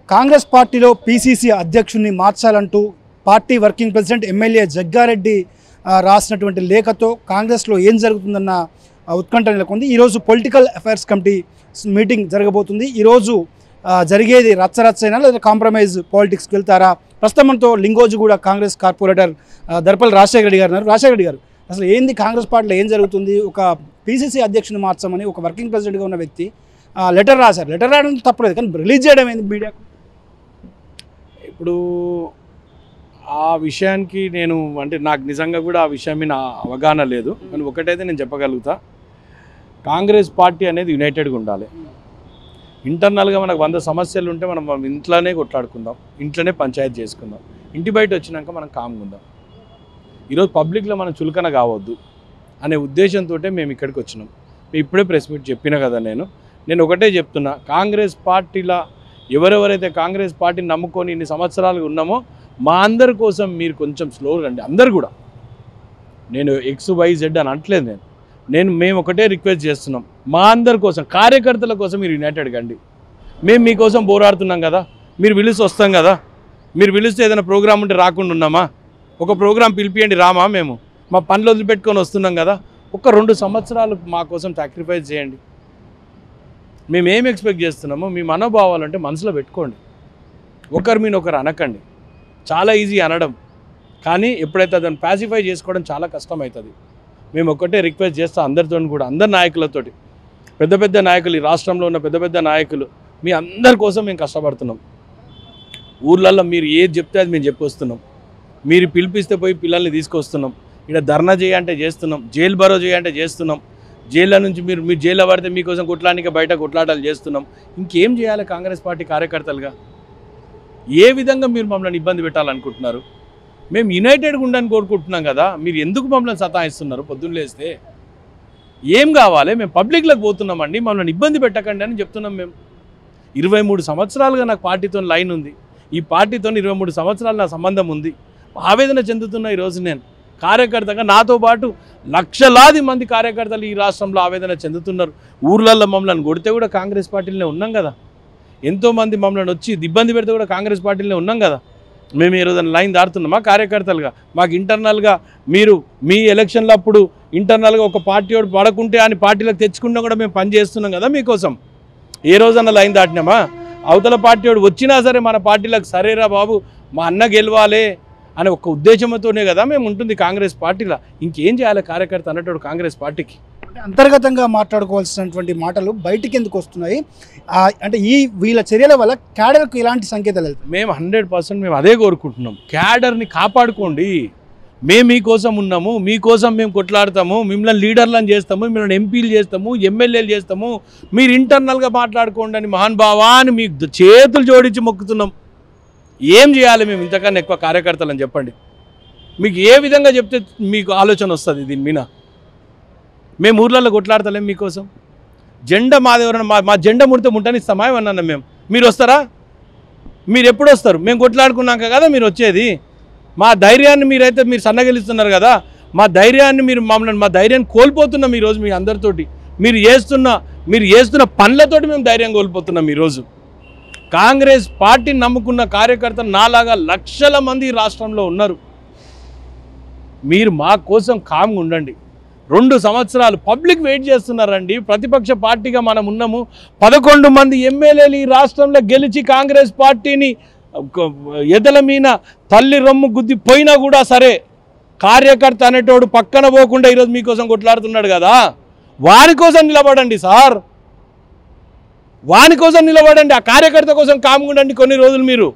కాంగ్రెస్ పార్టీలో పీసీసీ అధ్యక్షుడిని మార్చాలంటూ party working president MLA Jaggareddy ఆ, రాసినటువంటి లేఖతో కాంగ్రెస్లో ఏం జరుగుతుందన్న ఆ, ఉత్కంఠ నెలకొంది ఈరోజు పొలిటికల్ అఫైర్స్ కమిటీ స్ మీటింగ్ జరగబోతుంది ఈరోజు ఆ, జరిగేది రచ్చరచ్చైనా లేదా కాంప్రమైజ్ పాలిటిక్స్కి వెళ్తారా ప్రస్తుతం మనతో లింగోజుగూడ కాంగ్రెస్ కార్పొరేటర్ ఆ, దర్పల్ రాజశేఖర రెడ్డి గారు ఉన్నారు రాజశేఖర రెడ్డి గారు అసలు ఏంది కాంగ్రెస్ పార్టీలో ఏం జరుగుతుంది ఒక పీసీసీ అధ్యక్షుని మార్చమని ఒక వర్కింగ్ ప్రెసిడెంట్గా ఉన్న వ్యక్తి ఆ, లెటర్ రాశారు లెటర్ రాయడం తప్పలేదు కానీ రిలీజ్ చేయడం ఏంది మీడియాకు ఇప్పుడు ఆ విషయానికి నేను అంటే నాకు నిజంగా కూడా ఆ విషయం మీద అవగాహన లేదు కానీ ఒకటైతే నేను చెప్పగలుగుతా కాంగ్రెస్ పార్టీ అనేది యునైటెడ్గా ఉండాలి ఇంటర్నల్గా మనకు వంద సమస్యలు ఉంటే మనం మనం ఇంట్లోనే కొట్లాడుకుందాం ఇంట్లోనే పంచాయతీ చేసుకుందాం ఇంటి బయట వచ్చినాక మనం కామ్గా ఉందాం ఈరోజు పబ్లిక్లో మనం చులకన కావద్దు అనే ఉద్దేశంతో మేము ఇక్కడికి వచ్చినాం మేము ఇప్పుడే ప్రెస్ మీట్ చెప్పిన కదా నేను నేను ఒకటే చెప్తున్నా కాంగ్రెస్ పార్టీలో ఎవరెవరైతే కాంగ్రెస్ పార్టీని నమ్ముకొని ఇన్ని సంవత్సరాలు ఉన్నామో మా అందరి కోసం మీరు కొంచెం స్లో రండి అందరు కూడా నేను ఎక్స్ వై జెడ్ అని అంటలేదు నేను నేను మేము ఒకటే రిక్వెస్ట్ చేస్తున్నాం మా అందరి కోసం కార్యకర్తల కోసం మీరు యునైటెడ్ కండి మేము మీకోసం పోరాడుతున్నాం కదా మీరు పిలిచి వస్తాం కదా మీరు పిలిస్తే ఏదైనా ప్రోగ్రామ్ ఉంటే రాకుండా ఉన్నామా ఒక ప్రోగ్రాం పిలిపియండి రామా మేము మా పనులు వదిలిపెట్టుకొని వస్తున్నాం కదా ఒక రెండు సంవత్సరాలు మా కోసం సాక్రిఫైస్ చేయండి మేము ఏం ఎక్స్పెక్ట్ చేస్తున్నామో మీ మనోభావాలు అంటే మనసులో పెట్టుకోండి ఒకరి మీద ఒకరు అనకండి చాలా ఈజీ అనడం కానీ ఎప్పుడైతే దాన్ని ప్యాసిఫై చేసుకోవడం చాలా కష్టం అవుతుంది మేము ఒక్కటే రిక్వెస్ట్ చేస్తాం అందరితో కూడా అందరి నాయకులతోటి పెద్ద పెద్ద నాయకులు ఈ రాష్ట్రంలో ఉన్న పెద్ద పెద్ద నాయకులు మీ అందరి కోసం మేము కష్టపడుతున్నాం ఊర్లలో మీరు ఏది చెప్తే అది మేము చెప్పొస్తున్నాం మీరు పిలిపిస్తే పోయి పిల్లల్ని తీసుకొస్తున్నాం ఇక్కడ ధర్నా చేయంటే చేస్తున్నాం జైలు బరో చేయంటే చేస్తున్నాం జైల్లో నుంచి మీరు మీరు జైల్లో పడితే మీకోసం కొట్లానికి బయట కొట్లాటలు చేస్తున్నాం ఇంకేం చేయాలి కాంగ్రెస్ పార్టీ కార్యకర్తలుగా ఏ విధంగా మీరు మమ్మల్ని ఇబ్బంది పెట్టాలనుకుంటున్నారు మేము యునైటెడ్గా ఉండని కోరుకుంటున్నాం కదా మీరు ఎందుకు మమ్మల్ని సతాయిస్తున్నారు పొద్దున్న లేస్తే ఏం కావాలి మేము పబ్లిక్లోకి పోతున్నామండి మమ్మల్ని ఇబ్బంది పెట్టకండి అని చెప్తున్నాం మేము ఇరవై మూడు సంవత్సరాలుగా నాకు పార్టీతో లైన్ ఉంది ఈ పార్టీతో ఇరవై మూడు సంవత్సరాలు నా సంబంధం ఉంది ఆవేదన చెందుతున్నా ఈరోజు నేను కార్యకర్తగా నాతో పాటు లక్షలాది మంది కార్యకర్తలు ఈ రాష్ట్రంలో ఆవేదన చెందుతున్నారు ఊర్లలో మమ్మల్ని కొడితే కూడా కాంగ్రెస్ పార్టీలోనే ఉన్నాం కదా ఎంతోమంది మమ్మల్ని వచ్చి ఇబ్బంది పెడితే కూడా కాంగ్రెస్ పార్టీలోనే ఉన్నాం కదా మేము ఈ రోజున లైన్ దాడుతున్నామా కార్యకర్తలుగా మాకు ఇంటర్నల్గా మీరు మీ ఎలక్షన్ల అప్పుడు ఇంటర్నల్గా ఒక పార్టీ వాడు పడకుంటే అని పార్టీలకు తెచ్చుకున్నా కూడా మేము పని చేస్తున్నాం కదా మీకోసం ఏ రోజన్నా లైన్ దాటినామా అవతల పార్టీ వాడు వచ్చినా సరే మన పార్టీలకు సరేరా బాబు మా అన్న గెలవాలి అనే ఒక ఉద్దేశంతోనే కదా మేము ఉంటుంది కాంగ్రెస్ పార్టీలో ఇంకేం చేయాలి కార్యకర్త అన్నట్టు కాంగ్రెస్ పార్టీకి అంటే అంతర్గతంగా మాట్లాడుకోవాల్సినటువంటి మాటలు బయటికి ఎందుకు వస్తున్నాయి ఆ, అంటే ఈ వీళ్ళ చర్యల వల్ల క్యాడర్కు ఎలాంటి సంకేతాలు వెళ్తాయి మేము హండ్రెడ్ పర్సెంట్ మేము అదే కోరుకుంటున్నాం క్యాడర్ని కాపాడుకోండి మేము మీకోసం ఉన్నాము మీకోసం మేము కొట్లాడతాము మిమ్మల్ని లీడర్లను చేస్తాము మిమ్మల్ని ఎంపీలు చేస్తాము ఎమ్మెల్యేలు చేస్తాము మీరు ఇంటర్నల్గా మాట్లాడుకోండి అని మహాన్ భావా అని మీకు ద- చేతులు జోడించి మొక్కుతున్నాం ఏం చేయాలి మేము ఇంతకన్నా ఎక్కువ కార్యకర్తలు అని చెప్పండి మీకు ఏ విధంగా చెప్తే మీకు ఆలోచన వస్తుంది దీని మీద మేము ఊర్లలో కొట్లాడతలేం మీకోసం జెండా మాది ఎవరైనా మా మా జెండా ముడితే ముట్టనిస్తామా ఏమన్నా మేము మీరు వస్తారా మీరు ఎప్పుడు వస్తారు మేము కొట్లాడుకున్నాక కదా మీరు వచ్చేది మా ధైర్యాన్ని మీరైతే మీరు సన్నగిలుస్తున్నారు కదా మా ధైర్యాన్ని మీరు మమ్మల్ని మా ధైర్యాన్ని కోల్పోతున్నాం ఈరోజు మీ అందరితోటి మీరు చేస్తున్న మీరు చేస్తున్న పనులతోటి మేము ధైర్యం కోల్పోతున్నాం ఈరోజు కాంగ్రెస్ పార్టీని నమ్ముకున్న కార్యకర్తలు నాలాగా లక్షల మంది ఈ రాష్ట్రంలో ఉన్నారు మీరు మా కోసం కామ్గా ఉండండి రెండు సంవత్సరాలు పబ్లిక్ వెయిట్ చేస్తున్నారండి ప్రతిపక్ష పార్టీగా మనం ఉన్నాము పదకొండు మంది ఎమ్మెల్యేలు ఈ రాష్ట్రంలో గెలిచి కాంగ్రెస్ పార్టీని ఒక ఎదల మీద తల్లి రొమ్ము గుద్ది పోయినా కూడా సరే కార్యకర్త అనేటోడు పక్కన పోకుండా ఈరోజు మీకోసం కొట్లాడుతున్నాడు కదా వారి కోసం నిలబడండి సార్ వాని కోసం నిలబడండి ఆ కార్యకర్త కోసం కాముకుండండి కొన్ని రోజులు మీరు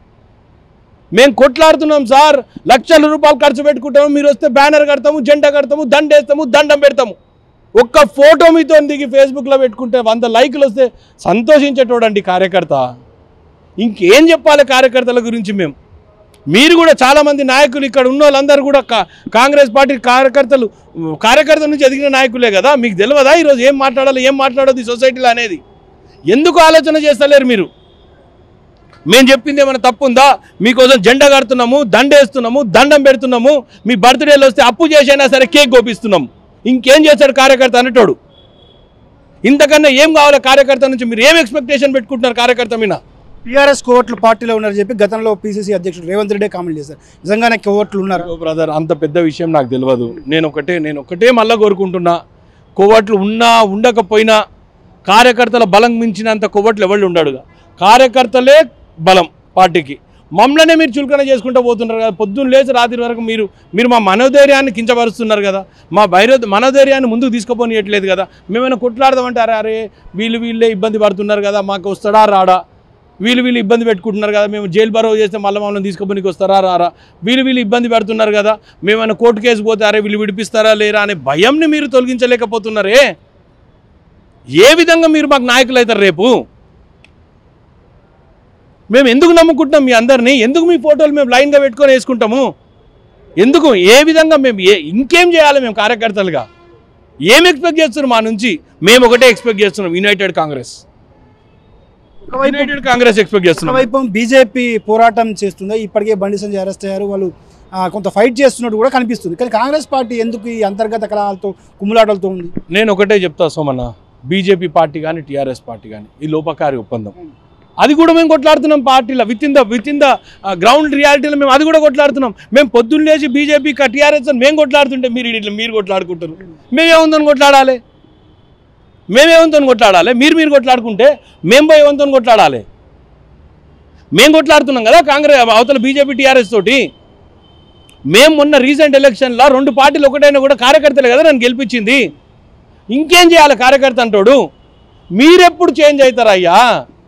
మేము కొట్లాడుతున్నాం సార్ లక్షల రూపాయలు ఖర్చు పెట్టుకుంటాము మీరు వస్తే బ్యానర్ కడతాము జెండా కడతాము దండేస్తాము దండం పెడతాము ఒక్క ఫోటో మీతో దిగి ఫేస్బుక్లో పెట్టుకుంటే వంద లైకులు వస్తే సంతోషించేటోడండి కార్యకర్త ఇంకేం చెప్పాలి కార్యకర్తల గురించి మేము మీరు కూడా చాలామంది నాయకులు ఇక్కడ ఉన్న వాళ్ళందరూ కూడా కా- కాంగ్రెస్ పార్టీ కార్యకర్తలు కార్యకర్తల నుంచి ఎదిగిన నాయకులే కదా మీకు తెలియదా ఈరోజు ఏం మాట్లాడాలి ఏం మాట్లాడదు ఈ సొసైటీలో అనేది ఎందుకు ఆలోచన చేస్తలేరు మీరు మేము చెప్పింది ఏమైనా తప్పు ఉందా మీకోసం జెండా కడుతున్నాము దండేస్తున్నాము దండం పెడుతున్నాము మీ బర్త్డేలు వస్తే అప్పు చేసైనా సరే కేక్ గోపిస్తున్నాము ఇంకేం చేశాడు కార్యకర్త అనేటోడు ఇంతకన్నా ఏం కావాలి కార్యకర్త నుంచి మీరు ఏం ఎక్స్పెక్టేషన్ పెట్టుకుంటున్నారు కార్యకర్త మీద టీఆర్ఎస్ కోవట్లు పార్టీలో ఉన్నారని చెప్పి గతంలో పీసీసీ అధ్యక్షుడు రేవంత్ రెడ్డి కామెంట్ చేశారు నిజంగానే కోవట్లు ఉన్నారు ఓ బ్రదర్ అంత పెద్ద విషయం నాకు తెలియదు నేను ఒకటే నేను ఒకటే మళ్ళా కోరుకుంటున్నా కొవ్వట్లు ఉన్నా ఉండకపోయినా కార్యకర్తల బలం మించినంత కొవ్వట్లు ఎవళ్ళు ఉండడుగా కార్యకర్తలే బలం పార్టీకి మమ్మల్నే మీరు చులకన చేసుకుంటూ పోతున్నారు కదా పొద్దున్న లేచి రాత్రి వరకు మీరు మీరు మా మనోధైర్యాన్ని కించపరుస్తున్నారు కదా మా భైరో మనోధైర్యాన్ని ముందుకు తీసుకుపోనియట్లేదు కదా మేమైనా కొట్లాడదామంటే అరే అరే వీళ్ళు వీళ్ళే ఇబ్బంది పడుతున్నారు కదా మాకు వస్తాడా రాడా వీళ్ళు వీళ్ళు ఇబ్బంది పెట్టుకుంటున్నారు కదా మేము జైలు బరో చేస్తే మళ్ళీ మమ్మల్ని తీసుకుపోనికి వస్తారా రారా వీళ్ళు వీళ్ళు ఇబ్బంది పెడుతున్నారు కదా మేమైనా కోర్టు కేసు పోతే అరే వీళ్ళు విడిపిస్తారా లేరా అనే భయంని మీరు తొలగించలేకపోతున్నారే ఏ విధంగా మీరు మాకు నాయకులు అవుతారు రేపు మేము ఎందుకు నమ్ముకుంటున్నాం మీ అందరినీ ఎందుకు మీ ఫోటోలు మేము లైన్గా పెట్టుకొని వేసుకుంటాము ఎందుకు ఏ విధంగా మేము ఏ ఇంకేం చేయాలి మేము కార్యకర్తలుగా ఏం ఎక్స్పెక్ట్ చేస్తున్నాం మా నుంచి మేము ఒకటే ఎక్స్పెక్ట్ చేస్తున్నాం యునైటెడ్ కాంగ్రెస్ ఒకవైపు యునైటెడ్ కాంగ్రెస్ ఎక్స్పెక్ట్ చేస్తున్నాం ఒకవైపు బీజేపీ పోరాటం చేస్తుంది ఇప్పటికే బండి సంజయ్ అరెస్ట్ అయ్యారు వాళ్ళు ఆ, కొంత ఫైట్ చేస్తున్నట్టు కూడా కనిపిస్తుంది కానీ కాంగ్రెస్ పార్టీ ఎందుకు ఈ అంతర్గత కలహాలతో కుమ్ములాటలతో ఉంది నేను ఒకటే చెప్తా సోమన్న బీజేపీ పార్టీ కానీ టీఆర్ఎస్ పార్టీ కానీ ఈ లోపకారి ఒప్పందం అది కూడా మేము కొట్లాడుతున్నాం పార్టీలో with in the with in the ground రియాలిటీలో మేము అది కూడా కొట్లాడుతున్నాం మేము పొద్దున్న లేచి బీజేపీ టీఆర్ఎస్ అని మేము కొట్లాడుతుంటే మీరు ఇట్లా మీరు కొట్లాడుకుంటారు మేమేముందని కొట్లాడాలి మేమేమంతో కొట్లాడాలి మీరు మీరు కొట్లాడుకుంటే మేము పోయి ఏమంతో కొట్లాడాలి మేము కొట్లాడుతున్నాం కదా కాంగ్రెస్ అవతల బీజేపీ టీఆర్ఎస్ తోటి మేము మొన్న రీసెంట్ ఎలక్షన్లో రెండు పార్టీలు ఒకటైనా కూడా కార్యకర్తలే కదా నన్ను గెలిపించింది ఇంకేం చేయాలి కార్యకర్త అంటాడు మీరెప్పుడు చేంజ్ అవుతారు అయ్యా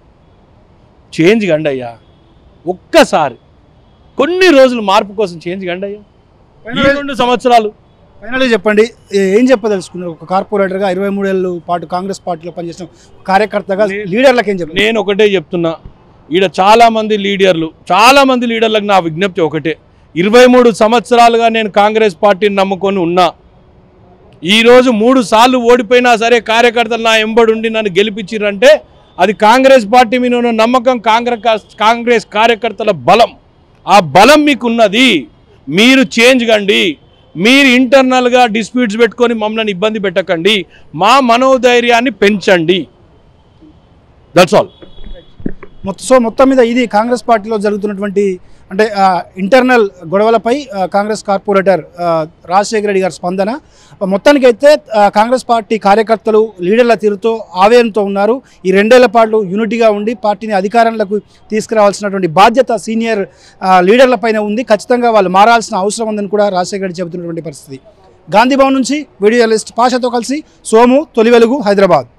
చేంజ్ కండి అయ్యా ఒక్కసారి కొన్ని రోజులు మార్పు కోసం చేంజ్ కండి అయ్యా ఈ రెండు సంవత్సరాలు ఫైనల్గా చెప్పండి ఏ- ఏం చెప్పదలుచుకున్నారు ఒక కార్పొరేటర్గా ఇరవై మూడేళ్ళు పాటు కాంగ్రెస్ పార్టీలో పనిచేసిన కార్యకర్తగా లీడర్లకు ఏం చెప్పారు నేను ఒకటే చెప్తున్నా ఈడ చాలా మంది లీడర్లు చాలా మంది లీడర్లకు నా విజ్ఞప్తి ఒకటే ఇరవై మూడు సంవత్సరాలుగా నేను కాంగ్రెస్ పార్టీని నమ్ముకొని ఉన్నా ఈరోజు మూడు సార్లు ఓడిపోయినా సరే కార్యకర్తలు నా ఎంబడి ఉండి నన్ను గెలిపించారంటే అది కాంగ్రెస్ పార్టీ మీద ఉన్న నమ్మకం కాంగ్రెస్ కాంగ్రెస్ కార్యకర్తల బలం ఆ బలం మీకున్నది మీరు చేంజ్ కండి మీరు ఇంటర్నల్గా డిస్ప్యూట్స్ పెట్టుకొని మమ్మల్ని ఇబ్బంది పెట్టకండి మా మనోధైర్యాన్ని పెంచండి దట్స్ ఆల్ మొత్తం సో మొత్తం మీద ఇది కాంగ్రెస్ పార్టీలో జరుగుతున్నటువంటి అంటే ఇంటర్నల్ గొడవలపై ఆ, కాంగ్రెస్ కార్పొరేటర్ ఆ, రాజశేఖర రెడ్డి గారి స్పందన మొత్తానికైతే ఆ, కాంగ్రెస్ పార్టీ కార్యకర్తలు లీడర్ల తీరుతో ఆవేదనతో ఉన్నారు ఈ రెండేళ్ల పాటు యూనిటీగా ఉండి పార్టీని అధికారంలోకి తీసుకురావాల్సినటువంటి బాధ్యత సీనియర్ ఆ, లీడర్లపైన ఉంది ఖచ్చితంగా వాళ్ళు మారాల్సిన అవసరం ఉందని కూడా రాజశేఖర రెడ్డి చెబుతున్నటువంటి పరిస్థితి గాంధీ భవన్ నుంచి వీడియో జర్నలిస్ట్ పాషతో కలిసి సోము తొలి వెలుగు హైదరాబాద్